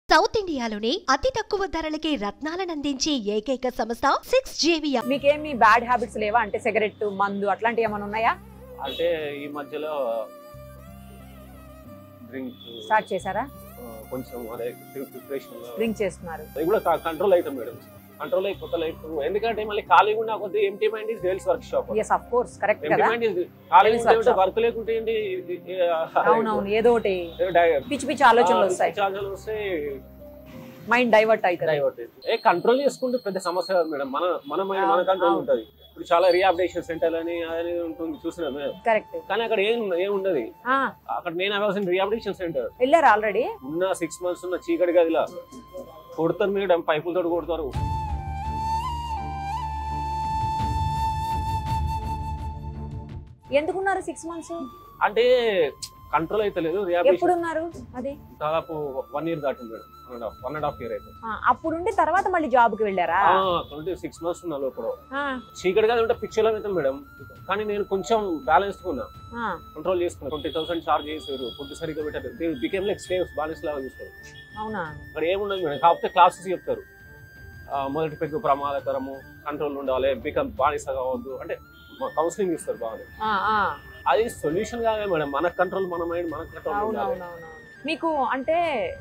South ఇండియాలోనే అతి తక్కువ ధరలకి రత్నాలనందించే ఏకైక సంస్థ సిక్స్ జేవియా మీకేమి బ్యాడ్ హ్యాబిట్స్ లేవా అంటే సిగరెట్ మందు అట్లాంటివి ఏమైనా ఉన్నాయా అంటే ఈ మధ్యలో డ్రింక్ స్టార్ట్ చేశారా కొంచెం అదే ప్రిపరేషన్ డ్రింక్ చేస్తున్నారు అది కూడా కంట్రోల్ అవుతాం మేడం కంట్రోల్ అయిపోతా లైఫ్ ఎందుకంటే మళ్ళీ ఖాళీగా ఉన్న కొద్ది empty mind is sales workshop yes of course correct empty కదా మైండ్ ఇస్ ఖాళీగా Sales ఉంటే workshop. వర్క్ లేకుంటే ఏంటి అవునవును ఏదో ఒకటి పిచ్చి పిచ్చి ఆలోచనలు వస్తాయి ఆలోచనలు వస్తే మైండ్ డైవర్ట్ అవుతుంది డైవర్ట్ ఏ కంట్రోల్ చేసుకుంటే పెద్ద సమస్య కాదు మేడం మన మన మైండ్ మన అవును, కంట్రోల్ అవును. ఉంటుంది ఇప్పుడు చాలా రీహాబిటేషన్ సెంటర్ అని అని ఉంటుంది చూసినా మేడం కరెక్ట్ కానీ అక్కడ ఏం ఏం ఉండదు అక్కడ నేను అవ్వాల్సిన రీహాబిటేషన్ సెంటర్ వెళ్ళారు ఆల్రెడీ ఉన్న సిక్స్ మంత్స్ ఉన్న చీకటి గదిలా కొడతారు మేడం పైపులతో కొడతారు ఎందుకున్నారు సిక్స్ మంత్స్ అంటే కంట్రోల్ అయితే లేదు ఎప్పుడు రీహాబిటేషన్ ఉన్నారు అది దాదాపు వన్ ఇయర్ దాటింది madam one and half one and half year అయితే ఆ, అప్పుడుండి తర్వాత మళ్ళీ జాబ్ కి వెళ్ళారా ట్వంటీ సిక్స్ మంత్స్ ఉన్నా లోపల ఆ, చీకటి గది ఉంటే పిక్చర్లో అవుతాం మేడం కానీ నేను కొంచెం బ్యాలెన్స్ ఉన్నా ఆ, కంట్రోల్ చేసుకున్నా ట్వంటీ థౌసండ్ చార్జ్ చేసారు ఫుడ్ సరిగ్గా పెట్టారు బికేమ్ లైక్ స్లేవ్స్ బానిస్ లాగా చూస్తారు అవునా అక్కడ ఏముండదు మేడం కాకపోతే క్లాసెస్ చెప్తారు ఆ, మొదటి పెగ్గు ప్రమాదకరము కంట్రోల్ ఉండాలి బికమ్ బానిస కావద్దు అంటే కౌన్సిలింగ్ ఇస్తారు బాగా ఆ, ఆ. అది సొల్యూషన్ కాదే మేడం మన కంట్రోల్ మన మైండ్ మన కంట్రోల్ ఉండాలి అవునవునవును మీకు అంటే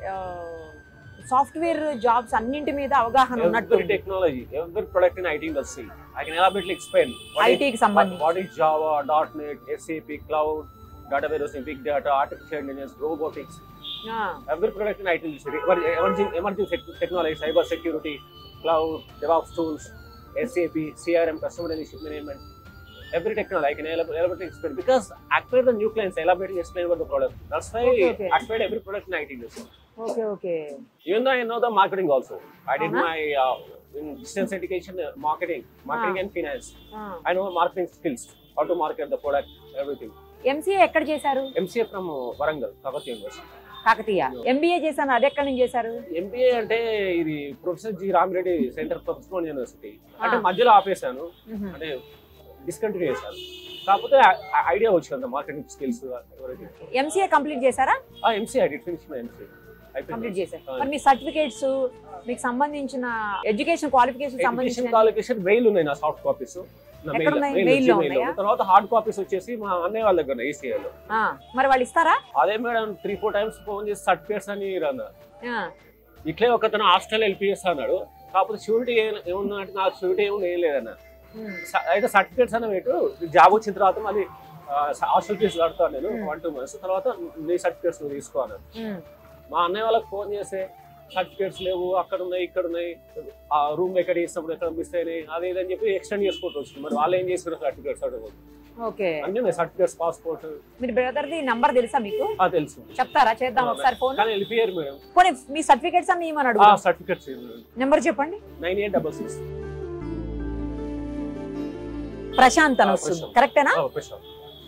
సాఫ్ట్వేర్ జాబ్స్ అన్నింటి మీద అవగాహన ఉన్నట్టు Every technology, every product in IT industry. I can elaborately explain. What is- ఐటీకి సంబంధించి what is Java, .NET, SAP, cloud, database, big data, artificial intelligence, robotics. ఆ, Every product in IT industry. Emer- Emerging, emerging tech- technology, cyber security, cloud, DevOps tools, SAP, CRM, customer relationship management. Every technology I can elab- elaborately explain because acquire the new clients, elaborately explain about the product. That's why Okay, okay. acquired every product in IT industry. Okay okay Even though I know the marketing also. I did Uh-huh. my uh, in distance education, uh, marketing, marketing Ah. and finance. ఆ. I know marketing skills, how to market the product, everything. MCA ఎక్కడ చేశారు MCA from uh, Warangal, Kakati University. Kakatiya MBA చేశాను అది ఎక్కడి నుంచి చేశారు MBA అంటే ఇది professor G Ramireddy centre for Osman university అంటే Ah. మధ్యలో ఆపేశాను మ్మ్. అంటే డిస్కంటిన్యూ చేశాను కాకపోతే ఐడియా వచ్చింది మార్కెటింగ్ స్కిల్స్ ఎవరైతే ఎంసీఏ కంప్లీట్ చేశారా MCI did finish my MCI complete అయిపోయింది చేశారు Ah. మరి మీ సర్టిఫికేట్స్ మీకు సంబంధించిన ఎడ్యుకేషన్ క్వాలిఫికేషన్ ఎడ్యుకేషన్ సంబంధించిన క్వాలిఫికేషన్ మెయిల్ ఉన్నాయి నా సాఫ్ట్ కాపీస్ నా ఎక్కడ ఉన్నాయి? మెయిల్ Mail లో ఉన్నాయా? తర్వాత హార్డ్ కాపీస్ వచ్చేసి మా అన్నయ్య వాళ్ళ దగ్గర ఈసీఐలో ఆ, మరి వాళ్ళు ఇస్తారా అదే madam three four times phone చేసి సర్టిఫికేట్స్ అని అన్నారు ఆ, ఇట్లే ఒకతను హాస్టల్ ఎల్పిఎస్ అన్నాడు కాకపోతే షూరిటీ ఏమున్నా అంటే నాకు షూరిటీ ఏమి ఏం లేదన్న మ్మ్. స- అయితే సర్టిఫికేట్స్ అన్న పెట్టు జాబ్ వచ్చిన తర్వాత మళ్ళీ హాస్టల్ ఫీజు కడతాను నేను Hmm. వన్ టూ మంత్స్ తర్వాత నీ సర్టిఫికేట్స్ నువ్వు తీసుకో అన్నాడు మ్మ్. మా అన్నయ్య వాళ్ళకి ఫోన్ చేస్తే సర్టిఫికేట్స్ లేవు అక్కడ ఉన్నాయి ఇక్కడ ఉన్నాయి ఆ రూమ్ ఎక్కడ ఇచ్చినప్పుడు ఎక్కడ మిస్ అయినాయి అది ఇది అని చెప్పి ఎక్స్టెండ్ చేసుకుంటూ వచ్చింది మరి వాళ్ళు ఏం చేసిన సర్టిఫికేట్స్ అడగదు ఓకే అన్నీ ఉన్నాయి సర్టిఫికేట్స్ పాస్పోర్ట్ మీరు బ్రదర్ది నంబర్ తెలుసా మీకు తెలుసు చెప్తారా చేద్దాం ఒకసారి ఫోన్ కానీ వెళ్ళిపోయారు మేడం పోనీ మీ సర్టిఫికేట్స్ అన్ని ఇవ్వమని ఆ అడుగు సర్టిఫికేట్స్ నెంబర్ చెప్పండి nine eight double six Prashant అని ఆ, వస్తుంది ప్రశాంత్. కరెక్టేనా ప్రశాంత్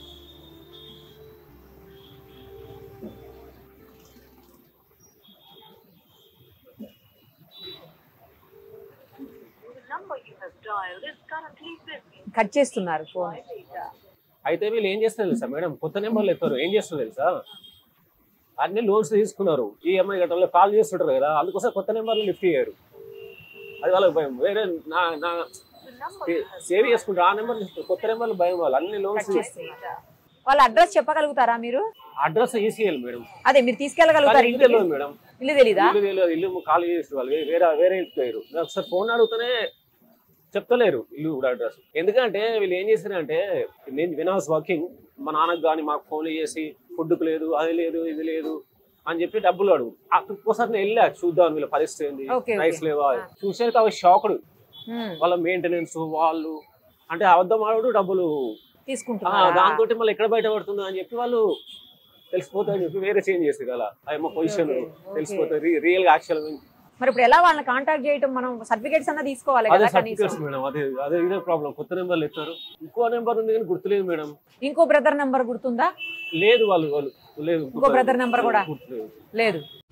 కట్ చేస్తున్నారు ఫోన్ అయితే వీళ్ళు ఏం చేస్తారు తెలుసా మేడం కొత్త నెంబర్లు ఎత్తారు ఏం చేస్తారు తెలుసా అన్ని లోన్స్ తీసుకున్నారు ఈఎంఐ గట్టంలో కాల్ చేస్తుంటారు కదా అందుకోసం కొత్త నెంబర్లు లిఫ్ట్ చేయరు అది వాళ్ళకి భయం వేరే నా నా సేవ్ చేసుకుంటారు ఆ నెంబర్ కొత్త నెంబర్లు భయం వాళ్ళు అన్ని కట్ లోన్స్ చేస్తున్నారు వాళ్ళ అడ్రస్ చెప్పగలుగుతారా మీరు అడ్రస్ ఈసీఎల్ మేడం అదే మీరు తీసుకెళ్ళగలుగుతారు కానీ ఇల్లు ఇంటికి తెలియదు మేడం ఇల్లు తెలీదా ఇల్లు తెలియదు ఇల్లు ఖాళీ చేసి వాళ్ళు వే- వేరే వేరే ఇంటికి పోయారు నేను ఒకసారి ఫోన్ అడిగితేనే చెప్తలేరు ఇల్లు కూడా అడ్రస్ ఎందుకంటే వీళ్ళు ఏం చేశారంటే నేను వినాస్ వర్కింగ్ మా నాన్నకు కానీ మాకు ఫోన్లు చేసి ఫుడ్కు లేదు అది లేదు ఇది లేదు అని చెప్పి డబ్బులు అడుగు ఒక్కోసారి నేను వెళ్ళా చూద్దాం వీళ్ళ పరిస్థితి ఏంది Okay, okay. రైస్ లేవా ఆ. చూసాక అవి షాకుడు మ్మ్. వాళ్ళ మెయింటెనెన్స్ వాళ్ళు అంటే అబద్ధం ఆడు డబ్బులు తీసుకుంటున్నారా దాంతో మళ్ళీ ఎక్కడ బయట పడుతుందో అని చెప్పి వాళ్ళు తెలిసిపోతాయి అని చెప్పి వేరే చేంజ్ చేస్తారు కదా అయ్యమ్మ పొజిషన్ Okay, okay. తెలిసిపోతుంది రియల్ గా యాక్చువల్ మరి ఇప్పుడు ఎలా వాళ్ళని కాంటాక్ట్ చేయటం మనం సర్టిఫికేట్స్ అన్న తీసుకోవాలి అదే కదా కనీసం సర్టిఫికేట్స్ మేడం అదే అదే ఇదే ప్రాబ్లం కొత్త నెంబర్లు ఎత్తారు ఇంకో నెంబర్ ఉంది కానీ గుర్తులేదు మేడం ఇంకో బ్రదర్ నెంబర్ గుర్తుందా లేదు వాళ్ళు వాళ్ళు లేదు ఇంకో brother number కూడా? గుర్తులేదు లేదు